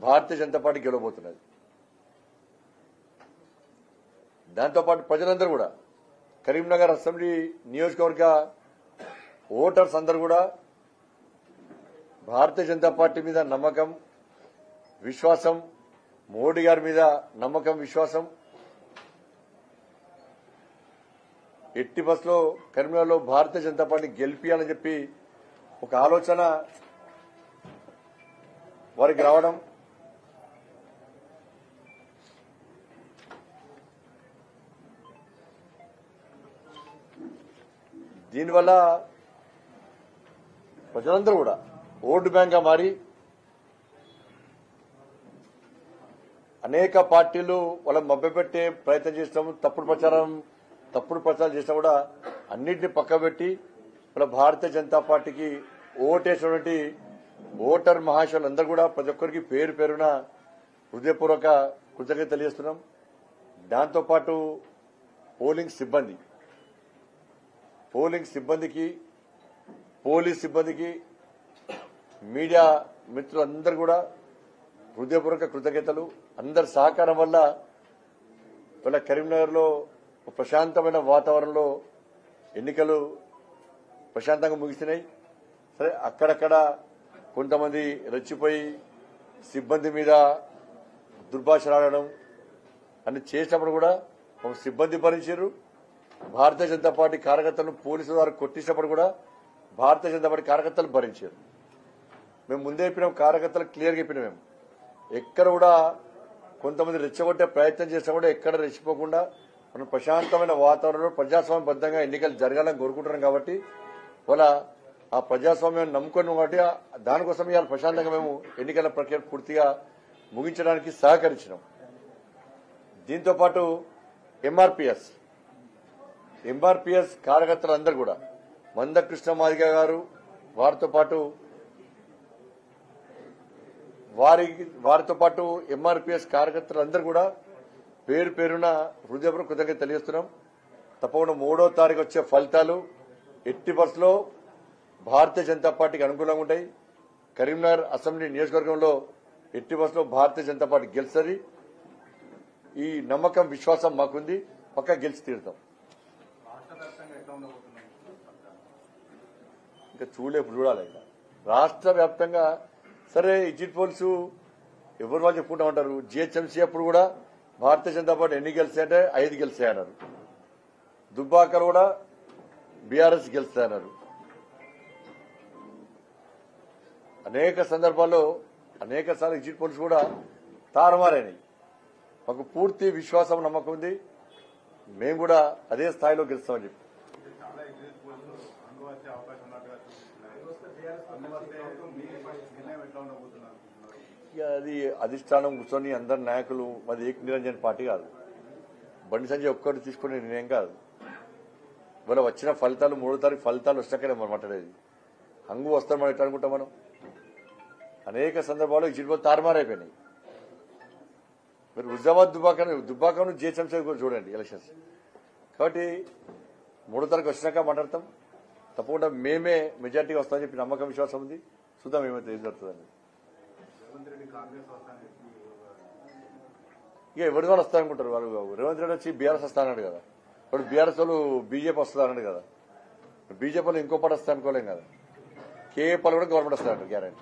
భారతీయ Janata party గెలవబోతున్నది దాంతోపాటు ప్రజలందరూ కూడా కరీంనగర్ అసెంబ్లీ నియోజకవర్గ ఓటర్స్ అందరూ కూడా భారతీయ జనతా పార్టీ మీద నమ్మకం విశ్వాసం మోడీ గారి మీద నమ్మకం విశ్వాసం ఎట్టి బస్సులో కరీంనగర్లో భారతీయ జనతా పార్టీ గెలిపియాలని చెప్పి ఒక ఆలోచన వారికి రావడం దీనివల్ల ప్రజలందరూ కూడా ఓటు బ్యాంక్గా మారి అనేక పార్టీలు వాళ్ళని మభ్యపెట్టే ప్రయత్నం చేసినాము తప్పుడు ప్రచారం తప్పుడు ప్రచారం చేసినా కూడా అన్నింటినీ పక్కబెట్టి వాళ్ళ భారతీయ జనతా పార్టీకి ఓటేసినటువంటి ఓటర్ మహాశయులందరూ కూడా ప్రతి ఒక్కరికి పేరు పేరున హృదయపూర్వక కృతజ్ఞత తెలియజేస్తున్నాం దాంతోపాటు పోలింగ్ సిబ్బంది పోలింగ్ సిబ్బందికి పోలీస్ సిబ్బందికి మీడియా మిత్రులందరూ కూడా హృదయపూర్వక కృతజ్ఞతలు అందరి సహకారం వల్ల ఇవాళ కరీంనగర్లో ఒక ప్రశాంతమైన వాతావరణంలో ఎన్నికలు ప్రశాంతంగా ముగిసినాయి సరే అక్కడక్కడ కొంతమంది రెచ్చిపోయి సిబ్బంది మీద దుర్భాషలాడడం అన్ని చేసినప్పుడు కూడా ఒక సిబ్బంది భరించారు భారతీయ జనతా పార్టీ కార్యకర్తలను పోలీసుల ద్వారా కొట్టించినప్పుడు కూడా భారతీయ జనతా పార్టీ కార్యకర్తలు భరించారు మేము ముందే చెప్పినాం కార్యకర్తలకు క్లియర్గా చెప్పినాం మేము ఎక్కడ కూడా కొంతమంది రెచ్చగొట్టే ప్రయత్నం చేసినా కూడా ఎక్కడ రెచ్చిపోకుండా మనం ప్రశాంతమైన వాతావరణంలో ప్రజాస్వామ్యబద్ధంగా ఎన్నికలు జరగాలని కోరుకుంటున్నాం కాబట్టి వాళ్ళ ఆ ప్రజాస్వామ్యాన్ని నమ్ముకున్నాం కాబట్టి ఆ- దానికోసం ఇవాళ ప్రశాంతంగా మేము ఎన్నికల ప్రక్రియ పూర్తిగా ముగించడానికి సహకరించినాం దీంతో పాటు ఎంఆర్పిఎస్ ఎంఆర్పిఎస్ కార్యకర్తలందరూ కూడా మందకృష్ణ మాదిగ గారు వారితో పాటు వారి వారితో పాటు ఎంఆర్పిఎస్ కార్యకర్తలందరూ కూడా పేరు పేరున హృదయపూర్వక కృతజ్ఞత తెలియజేస్తున్నాం తప్పకుండా మూడో తారీఖు వచ్చే ఫలితాలు ఎట్టి బస్సులో భారతీయ జనతా పార్టీకి అనుకూలంగా ఉంటాయి కరీంనగర్ అసెంబ్లీ నియోజకవర్గంలో ఎట్టి బస్సులో భారతీయ జనతా పార్టీ గెలుస్తుంది ఈ నమ్మకం విశ్వాసం మాకుంది పక్క గెలిచి తీరుతాం రాష్ట్ర వ్యాప్తంగా ఎట్లా ఉండబోతున్నాయి ఇంకా చూడలే ఇప్పుడు చూడాలి ఇంకా రాష్ట్ర వ్యాప్తంగా సరే ఎగ్జిట్ పోల్స్ ఎవరు వాళ్ళు చెప్పుకుంటా ఉంటారు జిహెచ్ఎంసీ అప్పుడు కూడా భారతీయ జనతా పార్టీ ఎన్ని గెలిచాయంటే ఐదు గెలిచాయన్నారు దుబ్బాకలు కూడా బీఆర్ఎస్ గెలుస్తాయన్నారు అనేక సందర్భాల్లో అనేక సార్లు ఎగ్జిట్ పోల్స్ కూడా తారుమారైనాయి మాకు పూర్తి విశ్వాసం నమ్మకం ఉంది మేము కూడా అదే స్థాయిలో గెలుస్తామని చెప్పి చాలా ఎగ్జిట్ పోల్స్ అంగు వచ్చే అవకాశం ఉన్నట్టుగా చూపిస్తున్నాయి అంగు వస్తే మీ నిర్ణయం ఎట్లా ఉండబోతున్నారు ఇక అది అధిష్టానం కూర్చొని అందరు నాయకులు మాది ఏక నిరంజన్ పార్టీ కాదు బండి సంజయ్ ఒక్కటి తీసుకునే నిర్ణయం కాదు ఇవాళ వచ్చిన ఫలితాలు మూడో తారీఖు ఫలితాలు వచ్చినాకనే మనం మాట్లాడేది హంగు వస్తాం మనం ఎట్లా అనుకుంటాం మనం అనేక సందర్భాల్లో ఈ జిల్లా తారుమారైపోయినాయి మీరు హుజాబాద్ దుబ్బాక దుబ్బాకను జిహెచ్ఎంసీ కూడా చూడండి ఎలక్షన్స్ కాబట్టి మూడో తారీఖు వచ్చినాక మాట్లాడతాం తప్పకుండా మేమే మెజార్టీ వస్తామని చెప్పి నమ్మకం విశ్వాసం ఉంది చూద్దాం ఏమైతే ఏం జరుగుతుందని రేవంత్ రెడ్డి కాంగ్రెస్ వస్తానని ఇక ఎవరి వాళ్ళు వస్తారనుకుంటారు వాళ్ళు రేవంత్ రెడ్డి వచ్చి బీఆర్ఎస్ వస్తానన్నాడు కదా ఇప్పుడు బీఆర్ఎస్ వాళ్ళు బీజేపీ వస్తారన్నాడు కదా బీజేపీ వాళ్ళు ఇంకో పాటు వస్తా అనుకోలేం కదా కేఏ పాలు కూడా గవర్నమెంట్ వస్తారంట గ్యారంటీ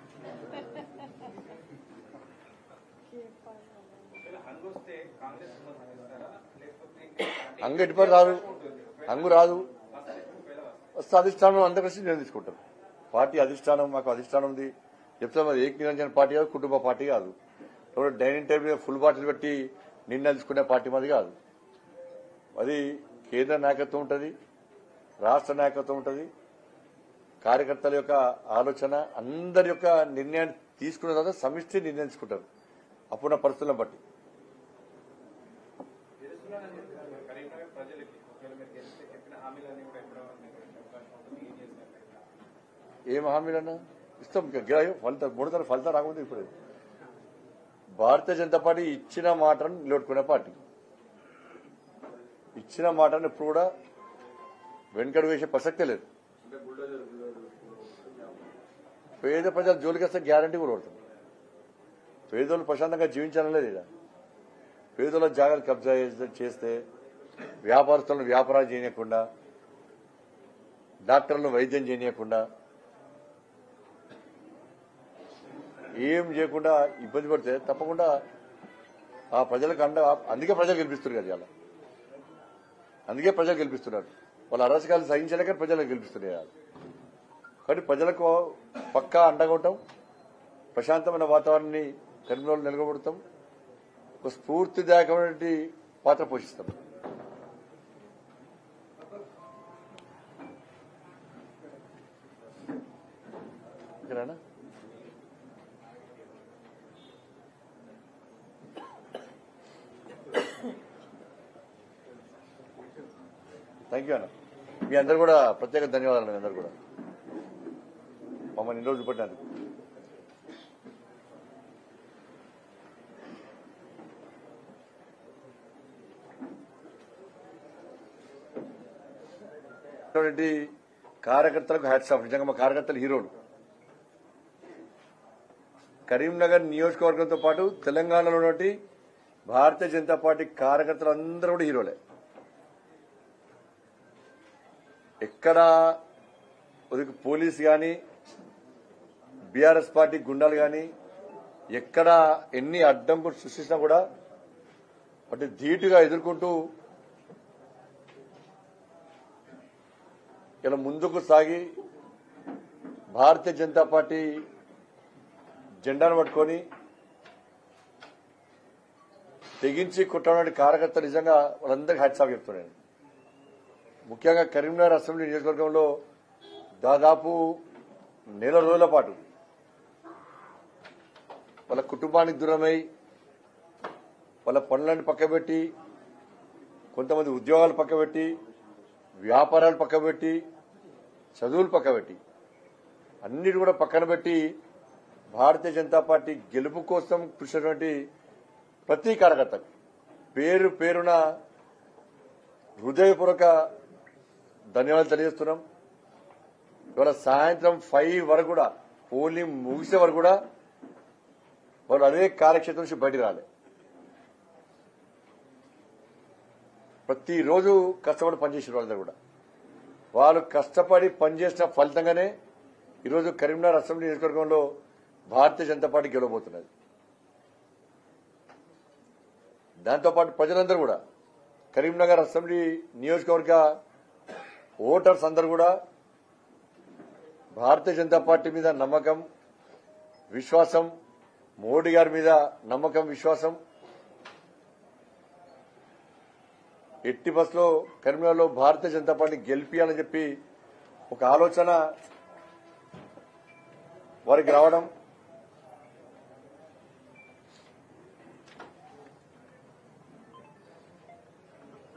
హంగు వస్తే కాంగ్రెస్ ఇస్తారా లేకపోతే హంగు ఎటుపడి రాదు హంగు రాదు వస్తే అధిష్టానం అందరు కలిసి నేను తీసుకుంటారు పార్టీ అధిష్టానం మాకు అధిష్టానం ఉంది చెప్తే మరి ఏక నిరంజన పార్టీ కాదు కుటుంబ పార్టీ కాదు ఎవరో డైనింగ్ టేబుల్ మీద ఫుల్ బాటిల్ పెట్టి నిర్ణయాలు తీసుకునే పార్టీ మాది కాదు అది కేంద్ర నాయకత్వం ఉంటుంది రాష్ట్ర నాయకత్వం ఉంటుంది కార్యకర్తల యొక్క ఆలోచన అందరి యొక్క నిర్ణయాన్ని తీసుకున్న తర్వాత సమిష్టి నిర్ణయం తీసుకుంటారు అప్పుడున్న పరిస్థితులను బట్టి తెలుస్తున్నానని చెప్తున్నారు మరి కరీంనగర్ ప్రజలకి ఒకవేళ మీరు గెలిస్తే చెప్పిన హామీలన్నీ కూడా ఎప్పుడో నెరవేర్చే అవకాశం ఉంటుంది ఏం చేస్తారు ఏం హామీలన్నా ఇస్తాం ఇంకా గిరా- ఫలితం మూడు తర ఫలితం రాకముందు ఇప్పుడు భారతీయ జనతా పార్టీ ఇచ్చిన మాటను నిలబెట్టుకునే పార్టీ ఇచ్చిన మాటను ఎప్పుడు కూడా వెనుకడు వేసే ప్రసక్తే లేదు పేద ప్రజల జోలికి వస్తే గ్యారంటీ కూడా కొడతాం పేదోళ్ళు ప్రశాంతంగా జీవించాలనేది ఇలా పేదోళ్ళ జాగాలు కబ్జా చేస్తే- చేస్తే వ్యాపారస్తులను వ్యాపారాలు చేయకుండా డాక్టర్లను వైద్యం చేయకుండా ఏం చేయకుండా ఇబ్బంది పడితే తప్పకుండా ఆ ప్రజలకు అండ అందుకే ప్రజలు గెలిపిస్తున్నారు కదా ఇవాళ అందుకే ప్రజలు గెలిపిస్తున్నారు వాళ్ళ అరాచకాలు సహించలేక ప్రజలకు గెలిపిస్తున్నారు కాబట్టి ప్రజలకు పక్కా అండగా ఉంటాం ప్రశాంతమైన వాతావరణాన్ని కరీంనగర్లో నిలబడతాం ఒక స్ఫూర్తిదాయకమైనటువంటి పాత్ర పోషిస్తాం ఓకేనా థ్యాంక్ యూ అన్న మీ అందరు కూడా ప్రత్యేక ధన్యవాదాలు మీ అందరు కూడా మమ్మల్ని ఇన్ని రోజులు పట్టినందుకు ఉన్నటువంటి కార్యకర్తలకు హ్యాట్స్ ఆఫ్ నిజంగా మా కార్యకర్తలు హీరోలు కరీంనగర్ నియోజకవర్గంతో పాటు తెలంగాణలో ఉన్నటువంటి భారతీయ జనతా పార్టీ కార్యకర్తలు అందరూ కూడా హీరోలే ఎక్కడ ఉదకి పోలీస్ కానీ బీఆర్ఎస్ పార్టీ గుండాలు కానీ ఎక్కడ ఎన్ని అడ్డంకులు సృష్టించినా కూడా వాటి ధీటుగా ఎదుర్కొంటూ ఇలా ముందుకు సాగి భారతీయ జనతా పార్టీ జెండాను పట్టుకొని తెగించి కుట్టడానికి కార్యకర్తలు నిజంగా వాళ్ళందరికీ హ్యాట్స్ ఆఫ్ చెప్తున్నాను ముఖ్యంగా కరీంనగర్ అసెంబ్లీ నియోజకవర్గంలో దాదాపు నెల రోజుల పాటు వాళ్ళ కుటుంబానికి దూరమై వాళ్ళ పనులన్నీ పక్కబెట్టి కొంతమంది ఉద్యోగాలు పక్కబెట్టి వ్యాపారాలు పక్కబెట్టి చదువులు పక్కబెట్టి అన్నిటి కూడా పక్కన పెట్టి భారతీయ జనతా పార్టీ గెలుపు కోసం కృషి చేసినటువంటి ప్రతి కార్యకర్తకు పేరు పేరున హృదయపూర్వక ధన్యవాదాలు తెలియజేస్తున్నాం ఇవాళ సాయంత్రం ఫైవ్ వరకు కూడా పోలింగ్ ముగిసే వరకు కూడా వాళ్ళు అదే కార్యక్షేత్రం నుంచి బయటికి రాలే ప్రతిరోజు కష్టపడి పనిచేసిన వాళ్ళందరూ కూడా వాళ్ళు కష్టపడి పనిచేసిన ఫలితంగానే ఈరోజు కరీంనగర్ అసెంబ్లీ నియోజకవర్గంలో భారతీయ జనతా పార్టీ గెలవబోతున్నది దాంతోపాటు ప్రజలందరూ కూడా కరీంనగర్ అసెంబ్లీ నియోజకవర్గ ఓటర్స్ అందరూ కూడా భారతీయ జనతా పార్టీ మీద నమ్మకం విశ్వాసం మోడీ గారి మీద నమ్మకం విశ్వాసం ఎట్టి బస్సులో కరీంనగర్లో భారతీయ జనతా పార్టీ గెలిపియాలని చెప్పి ఒక ఆలోచన వారికి రావడం